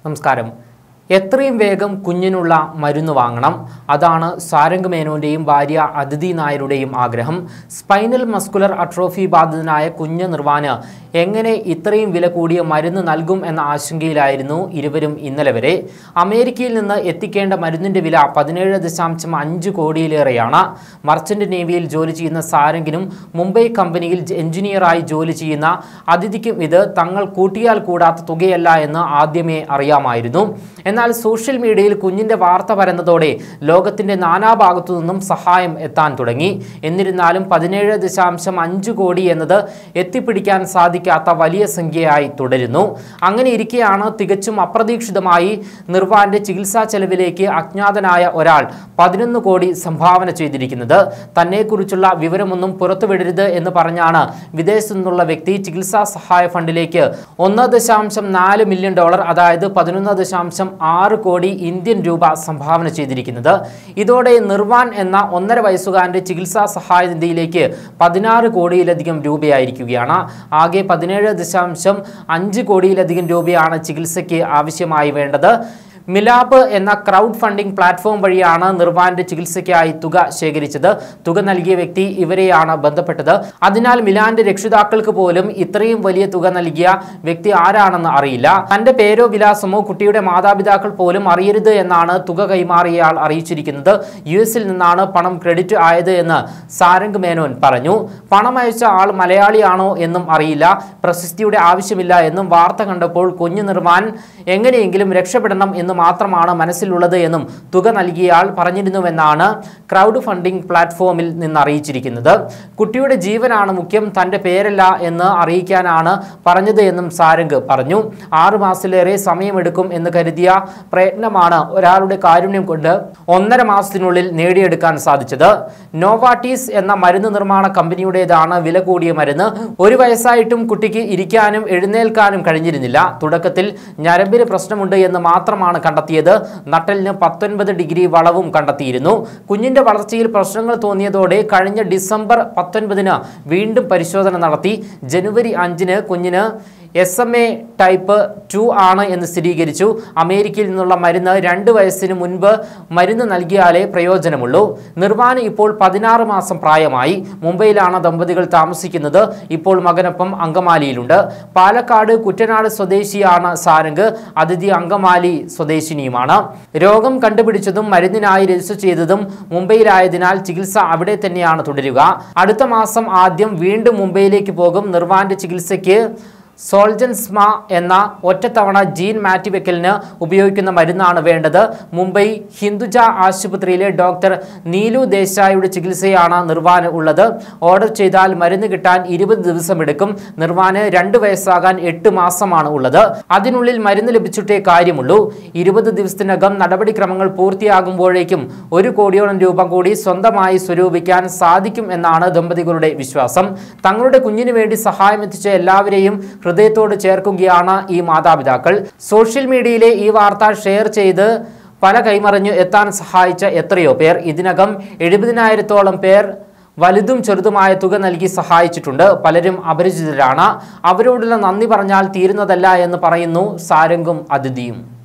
നമസ്കാരം എത്രയും വേഗം കുഞ്ഞിനുള്ള മരുന്ന് വാങ്ങണം അതാണ് സാരംഗ് മേനോന്റെയും ഭാര്യ അതിഥി നായരുടെയും ആഗ്രഹം സ്പൈനൽ മസ്കുലർ അട്രോഫി ബാധിതനായ കുഞ്ഞ് നിർവാന് എങ്ങനെ ഇത്രയും വില കൂടിയ മരുന്ന് നൽകും എന്ന ആശങ്കയിലായിരുന്നു ഇരുവരും ഇന്നലെ വരെ അമേരിക്കയിൽ നിന്ന് എത്തിക്കേണ്ട മരുന്നിന്റെ വില പതിനേഴ് ദശാംശം അഞ്ച് കോടിയിലേറെയാണ് മർച്ചന്റ് നേവിയിൽ ജോലി ചെയ്യുന്ന സാരംഗിനും മുംബൈ കമ്പനിയിൽ എഞ്ചിനീയറായി ജോലി ചെയ്യുന്ന അതിഥിക്കും ഇത് തങ്ങൾ കൂട്ടിയാൽ കൂടാത്ത തുകയല്ല എന്ന് ആദ്യമേ അറിയാമായിരുന്നു എന്നാൽ സോഷ്യൽ മീഡിയയിൽ കുഞ്ഞിന്റെ വാർത്ത പരന്നതോടെ ലോകത്തിന്റെ നാനാഭാഗത്തു നിന്നും സഹായം എത്താൻ തുടങ്ങി എന്നിരുന്നാലും പതിനേഴ് ദശാംശം അഞ്ച് കോടി എന്നത് എത്തിപ്പിടിക്കാൻ സാധിക്കാത്ത വലിയ സംഖ്യയായി തുടരുന്നു അങ്ങനെ ഇരിക്കെയാണ് തികച്ചും അപ്രതീക്ഷിതമായി നിർവാന്റെ ചികിത്സാ ചെലവിലേക്ക് അജ്ഞാതനായ ഒരാൾ പതിനൊന്ന് കോടി സംഭാവന ചെയ്തിരിക്കുന്നത് തന്നെക്കുറിച്ചുള്ള വിവരമൊന്നും പുറത്തുവിടരുത് എന്ന് പറഞ്ഞാണ് വിദേശത്തു നിന്നുള്ള വ്യക്തി ചികിത്സാ സഹായ ഫണ്ടിലേക്ക് ഒന്ന് ദശാംശം നാല് മില്യൺ ഡോളർ അതായത് പതിനൊന്ന് ദശാംശം ആറ് കോടി ഇന്ത്യൻ രൂപ സംഭാവന ചെയ്തിരിക്കുന്നത് ഇതോടെ നിർവാൻ എന്ന ഒന്നര വയസ്സുകാരന്റെ ചികിത്സാ സഹായ നിധിയിലേക്ക് പതിനാറ് കോടിയിലധികം രൂപയായിരിക്കുകയാണ് ആകെ പതിനേഴ് ദശാംശം അഞ്ച് കോടിയിലധികം രൂപയാണ് ചികിത്സയ്ക്ക് ആവശ്യമായി വേണ്ടത് മിലാപ്പ് എന്ന ക്രൗഡ് ഫണ്ടിംഗ് പ്ലാറ്റ്ഫോം വഴിയാണ് നിർവാന്റെ ചികിത്സയ്ക്കായി തുക ശേഖരിച്ചത് തുക നൽകിയ വ്യക്തി ഇവരെയാണ് ബന്ധപ്പെട്ടത് അതിനാൽ മിലാന്റെ രക്ഷിതാക്കൾക്ക് പോലും ഇത്രയും വലിയ തുക നൽകിയ വ്യക്തി ആരാണെന്ന് അറിയില്ല തന്റെ പേരോ വിലാസമോ കുട്ടിയുടെ മാതാപിതാക്കൾ പോലും അറിയരുത് എന്നാണ് തുക കൈമാറിയയാൾ അറിയിച്ചിരിക്കുന്നത് യു എസിൽ നിന്നാണ് പണം ക്രെഡിറ്റ് ആയത് എന്ന് സാരംഗ് മേനോൻ പറഞ്ഞു പണം അയച്ച ആൾ മലയാളിയാണോ എന്നും അറിയില്ല പ്രശസ്തിയുടെ ആവശ്യമില്ല എന്നും വാർത്ത കണ്ടപ്പോൾ കുഞ്ഞു നിർമ്മാൻ എങ്ങനെയെങ്കിലും രക്ഷപ്പെടണം എന്ന് മാത്രമാണ് മനസ്സിലുള്ളത് എന്നും തുക നൽകിയ ആൾ പറഞ്ഞിരുന്നുവെന്നാണ് ക്രൗഡ് ഫണ്ടിംഗ് പ്ലാറ്റ്ഫോമിൽ നിന്ന് അറിയിച്ചിരിക്കുന്നത് കുട്ടിയുടെ ജീവനാണ് മുഖ്യം തന്റെ പേരല്ല എന്ന് അറിയിക്കാനാണ് പറഞ്ഞത് എന്നും സാരംഗ് പറഞ്ഞു ആറു മാസത്തിലേറെ സമയമെടുക്കും എന്ന് കരുതിയ പ്രയത്നമാണ് ഒരാളുടെ കാരുണ്യം കൊണ്ട് ഒന്നര മാസത്തിനുള്ളിൽ നേടിയെടുക്കാൻ സാധിച്ചത് നോവാട്ടീസ് എന്ന മരുന്ന് നിർമ്മാണ കമ്പനിയുടേതാണ് വില കൂടിയ മരുന്ന് ഒരു വയസ്സായിട്ടും കുട്ടിക്ക് ഇരിക്കാനും എഴുന്നേൽക്കാനും കഴിഞ്ഞിരുന്നില്ല തുടക്കത്തിൽ ഞരമ്പിന് പ്രശ്നമുണ്ട് എന്ന് മാത്രമാണ് കണ്ടെത്തിയത് നട്ടലിന് പത്തൊൻപത് ഡിഗ്രി വളവും കണ്ടെത്തിയിരുന്നു കുഞ്ഞിന്റെ വളർച്ചയിൽ പ്രശ്നങ്ങൾ തോന്നിയതോടെ കഴിഞ്ഞ ഡിസംബർ പത്തൊൻപതിന് വീണ്ടും പരിശോധന നടത്തി ജനുവരി അഞ്ചിന് കുഞ്ഞിന് S M A type two ആണ് എന്ന് സ്ഥിരീകരിച്ചു അമേരിക്കയിൽ നിന്നുള്ള മരുന്ന് രണ്ട് വയസ്സിന് മുൻപ് മരുന്ന് നൽകിയാലേ പ്രയോജനമുള്ളൂ നിർവാന് ഇപ്പോൾ പതിനാറ് മാസം പ്രായമായി മുംബൈയിലാണ് ദമ്പതികൾ താമസിക്കുന്നത് ഇപ്പോൾ മകനൊപ്പം അങ്കമാലിയിലുണ്ട് പാലക്കാട് കുറ്റനാട് സ്വദേശിയാണ് സാരംഗ് അതിഥി അങ്കമാലി സ്വദേശിനിയുമാണ് രോഗം കണ്ടുപിടിച്ചതും മരുന്നിനായി രജിസ്റ്റർ ചെയ്തതും മുംബൈയിലായതിനാൽ ചികിത്സ അവിടെ തന്നെയാണ് തുടരുക അടുത്ത മാസം ആദ്യം വീണ്ടും മുംബൈയിലേക്ക് പോകും നിർവാന്റെ ചികിത്സയ്ക്ക് സോൾജൻസ്മ എന്ന ഒറ്റത്തവണ ജീൻ മാറ്റിവെക്കലിന് ഉപയോഗിക്കുന്ന മരുന്നാണ് വേണ്ടത് മുംബൈ ഹിന്ദുജ ആശുപത്രിയിലെ ഡോക്ടർ നീലു ദേശായിയുടെ ചികിത്സയാണ് നിർവാന് ഉള്ളത് ഓർഡർ ചെയ്താൽ മരുന്ന് കിട്ടാൻ ഇരുപത് ദിവസം എടുക്കും നിർവാന് രണ്ട് വയസ്സാകാൻ എട്ട് മാസമാണ് ഉള്ളത് അതിനുള്ളിൽ മരുന്ന് ലഭിച്ചിട്ടേ കാര്യമുള്ളൂ ഇരുപത് ദിവസത്തിനകം നടപടിക്രമങ്ങൾ പൂർത്തിയാകുമ്പോഴേക്കും ഒരു കോടിയോളം രൂപ കൂടി സ്വന്തമായി സ്വരൂപിക്കാൻ സാധിക്കും എന്നാണ് ദമ്പതികളുടെ വിശ്വാസം തങ്ങളുടെ കുഞ്ഞിനു വേണ്ടി സഹായം എത്തിച്ച എല്ലാവരെയും ഹൃദയത്തോട് ചേർക്കുകയാണ് ഈ മാതാപിതാക്കൾ സോഷ്യൽ മീഡിയയിലെ ഈ വാർത്ത ഷെയർ ചെയ്ത് പല കൈമറിഞ്ഞു എത്താൻ സഹായിച്ച എത്രയോ പേർ ഇതിനകം എഴുപതിനായിരത്തോളം പേർ വലുതും ചെറുതുമായ തുക നൽകി സഹായിച്ചിട്ടുണ്ട് പലരും അപരിചിതരാണ് അവരോടുള്ള നന്ദി പറഞ്ഞാൽ തീരുന്നതല്ല എന്ന് പറയുന്നു സാരംഗും അതിഥിയും